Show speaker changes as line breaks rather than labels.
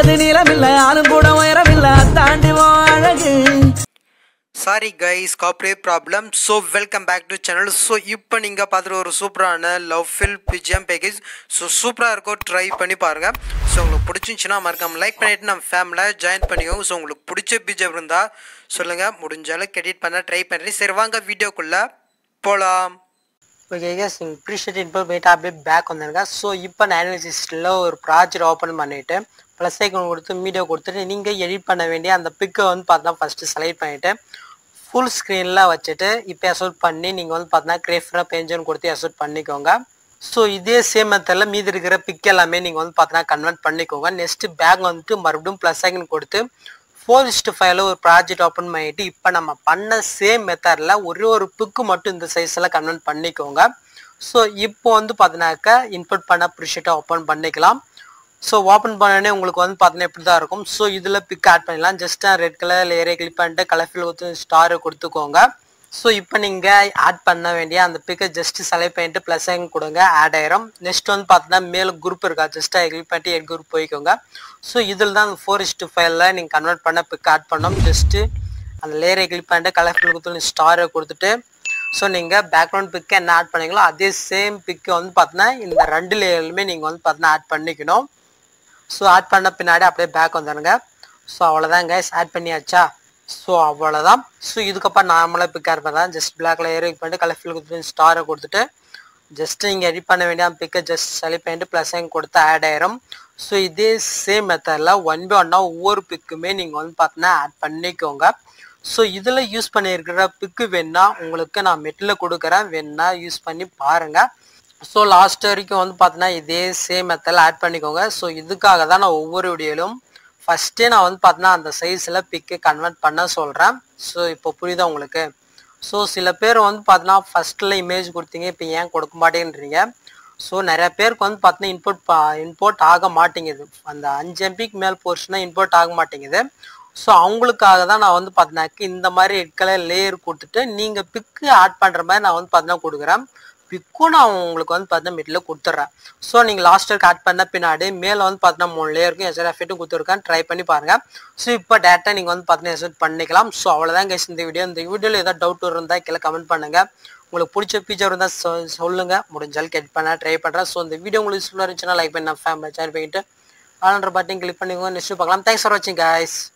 அது நீளமில்ல ஆளும் கூட உயரமில்ல தாண்டி போ அழகு
sorry guys copyright problem so welcome back to channel so இப்போ நீங்கள் பார்த்துட்டு ஒரு சூப்பரான love feel BGM package so சூப்பராக இருக்கும் ட்ரை பண்ணி பாருங்கள் ஸோ உங்களுக்கு பிடிச்சிருந்துச்சுன்னா மறக்காம லைக் பண்ணிவிட்டு நம்ம ஃபேமிலியில் ஜாயின் பண்ணிக்கோங்க ஸோ உங்களுக்கு பிடிச்ச பிஜிஎம் இருந்தால் சொல்லுங்கள் முடிஞ்ச அளவுக்கு எடிட் பண்ண ட்ரை பண்ணுறேன் சரி வாங்க வீடியோக்குள்ளே போகலாம்
ஓகே கேஸ் நீங்கள் ப்ரீஷியேட் இன்போர்ட் பண்ணிட்டு அப்படியே பேக் வந்துருங்க ஸோ இப்போ நான் அனாலிசிஸ்டில் ஒரு ப்ராஜெக்ட் ஓப்பன் பண்ணிவிட்டு ப்ளஸ் ஐக்கன் கொடுத்து மீடியோ கொடுத்துட்டு நீங்கள் எடிட் பண்ண வேண்டிய அந்த பிக்கை வந்து பார்த்தா ஃபஸ்ட்டு செலக்ட் பண்ணிவிட்டு ஃபுல் ஸ்க்ரீனில் வச்சுட்டு இப்போ எசோட் பண்ணி நீங்கள் வந்து பார்த்தீங்கன்னா கிரேஃபராக பேஞ்சுன்னு கொடுத்து எசோட் பண்ணிக்கோங்க ஸோ இதே சேம் மெத்தடில் மீதி இருக்கிற பிக் எல்லாமே நீங்கள் வந்து பார்த்தீங்கன்னா கன்வெர்ட் பண்ணிக்கோங்க நெக்ஸ்ட்டு பேக் வந்துட்டு மறுபடியும் ப்ளஸ் ஐக்கன் கொடுத்து ஃபோர் இஸ்ட் ஃபைவ்ல ஒரு ப்ராஜெக்ட் ஓப்பன் பண்ணிட்டு இப்போ நம்ம பண்ண சேம் மெத்தடில் ஒரே ஒரு புக்கு மட்டும் இந்த சைஸில் கன்வெர்ட் பண்ணிக்கோங்க ஸோ இப்போ வந்து பார்த்தீங்கன்னாக்கா இன்புட் பண்ண ப்ரிஷீட்டை ஓப்பன் பண்ணிக்கலாம் ஸோ ஓப்பன் பண்ணோடனே உங்களுக்கு வந்து பார்த்தீங்கன்னா இப்படி தான் இருக்கும் ஸோ இதில் பிக் ஆட் பண்ணிடலாம் ஜஸ்ட் ரெட் கலர் லேயரை கிளிக் பண்ணிட்டு கலர் ஃபில் கொடுத்து ஸ்டாரை கொடுத்துக்கோங்க ஸோ இப்போ நீங்கள் ஆட் பண்ண வேண்டிய அந்த பிக்கை ஜஸ்ட் செலக்ட் பண்ணிட்டு ப்ளஸ் ஐக்கன் கொடுங்க ஆட் ஆயிரும் நெக்ஸ்ட் வந்து பார்த்தீங்கன்னா மேலே குரூப் இருக்கா ஜஸ்ட் கிளிக் பண்ணிட்டு எட் குரூப் போய்க்கோங்க ஸோ இதில் தான் அந்த ஃபோர் இஸ்ட்டு ஃபைவ்ல நீங்கள் கன்வெர்ட் பண்ண பிக் ஆட் பண்ணோம் ஜஸ்ட்டு அந்த லேயரை கிளிக் பண்ணிட்டு கலர் ஃபில் கொடுத்து ஸ்டாரை கொடுத்துட்டு ஸோ நீங்கள் பேக்ரவுண்ட் பிக்கை என்ன ஆட் பண்ணீங்களோ அதே சேம் பிக்கை வந்து பார்த்தீங்கன்னா இந்த ரெண்டு லேயர்லுமே நீங்கள் வந்து பார்த்தீங்கன்னா ஆட் பண்ணிக்கணும் ஸோ ஆட் பண்ண பின்னாடி அப்படியே பேக் வந்துடுங்க ஸோ அவ்வளோதான் கைஸ் ஆட் பண்ணியாச்சா ஸோ அவ்வளோதான் ஸோ இதுக்கப்புறம் நார்மலாக பிக் ஆட் பண்ணலாம் ஜஸ்ட் பிளாக்ல ஏறி பண்ணிட்டு கலர் ஃபில் கொடுத்துட்டு ஸ்டாரை கொடுத்துட்டு ஜஸ்ட் நீங்கள் எடிட் பண்ண வேண்டிய பிக்கை ஜஸ்ட் செலக்ட் பண்ணிட்டு ப்ளஸ் எங்க கொடுத்து ஆட் ஆயிரும் ஸோ இதே சேம் மெத்தடில் ஒன் பை ஒன்னாக ஒவ்வொரு பிக்குமே நீங்கள் வந்து பார்த்தீங்கன்னா ஆட் பண்ணிக்கோங்க ஸோ இதில் யூஸ் பண்ணியிருக்கிற பிக்கு வேணா உங்களுக்கு நான் மெட்டில் கொடுக்குறேன் வேணா யூஸ் பண்ணி பாருங்கள் ஸோ லாஸ்ட் வரைக்கும் வந்து பார்த்தீங்கன்னா இதே சேம் மெத்தடில் ஆட் பண்ணிக்கோங்க ஸோ இதுக்காக தான் நான் ஒவ்வொரு வீடியோலும் ஃபஸ்ட்டே நான் வந்து பார்த்தீங்கன்னா அந்த சைஸில் பிக்கு கன்வெர்ட் பண்ண சொல்கிறேன் ஸோ இப்போ புரியுதா உங்களுக்கு ஸோ சில பேர் வந்து பார்த்தீங்கன்னா ஃபஸ்ட்டில் இமேஜ் கொடுத்தீங்க இப்போ ஏன் கொடுக்க மாட்டேன்றீங்க ஸோ நிறைய பேருக்கு வந்து பார்த்தீங்கன்னா இன்புட் இம்போர்ட் ஆக மாட்டேங்குது அந்த அஞ்சு எம்பிக்கு மேல் போர்ஷனாக இம்போர்ட் ஆக மாட்டேங்குது ஸோ அவங்களுக்காக தான் நான் வந்து பார்த்தீங்கன்னாக்கா இந்த மாதிரி ரெட் கலர் லேயர் கொடுத்துட்டு நீங்கள் பிக்கு ஆட் பண்ணுற மாதிரி நான் வந்து பார்த்தீங்கன்னா கொடுக்குறேன் பிக்கும் நான் உங்களுக்கு வந்து பார்த்தீங்கன்னா மிடில் கொடுத்துட்றேன் ஸோ நீங்கள் லாஸ்ட் இயர்க்கு ஆட் பண்ண பின்னாடி மேலே வந்து பார்த்தீங்கன்னா மூணு லேயருக்கும் எஸ்ஆர் எஃபெக்ட்டும் கொடுத்துருக்கேன் ட்ரை பண்ணி பாருங்கள் ஸோ இப்போ டேட்டா நீங்கள் வந்து பார்த்தீங்கன்னா எஸ்எட் பண்ணிக்கலாம் ஸோ அவ்வளோதான் கைஸ் இந்த வீடியோ இந்த வீடியோவில் ஏதாவது டவுட் இருந்தால் கீழே கமெண்ட் பண்ணுங்கள் உங்களுக்கு பிடிச்ச ஃபீச்சர் இருந்தால் சொ சொல்லுங்கள் முடிஞ்சாலும் கெட் பண்ண ட்ரை பண்ணுறேன் ஸோ இந்த வீடியோ உங்களுக்கு யூஸ்ஃபுல்லாக இருந்துச்சுன்னா லைக் பண்ணி நான் ஃபேமிலி ஜாயின் பண்ணிட்டு ஆல்ன்ற பட்டன் கிளிக் பண்ணிக்கோங்க நெக்ஸ்ட் பார்க்கலாம் தேங்க்ஸ் ஃபார் வாட்சிங் கைஸ்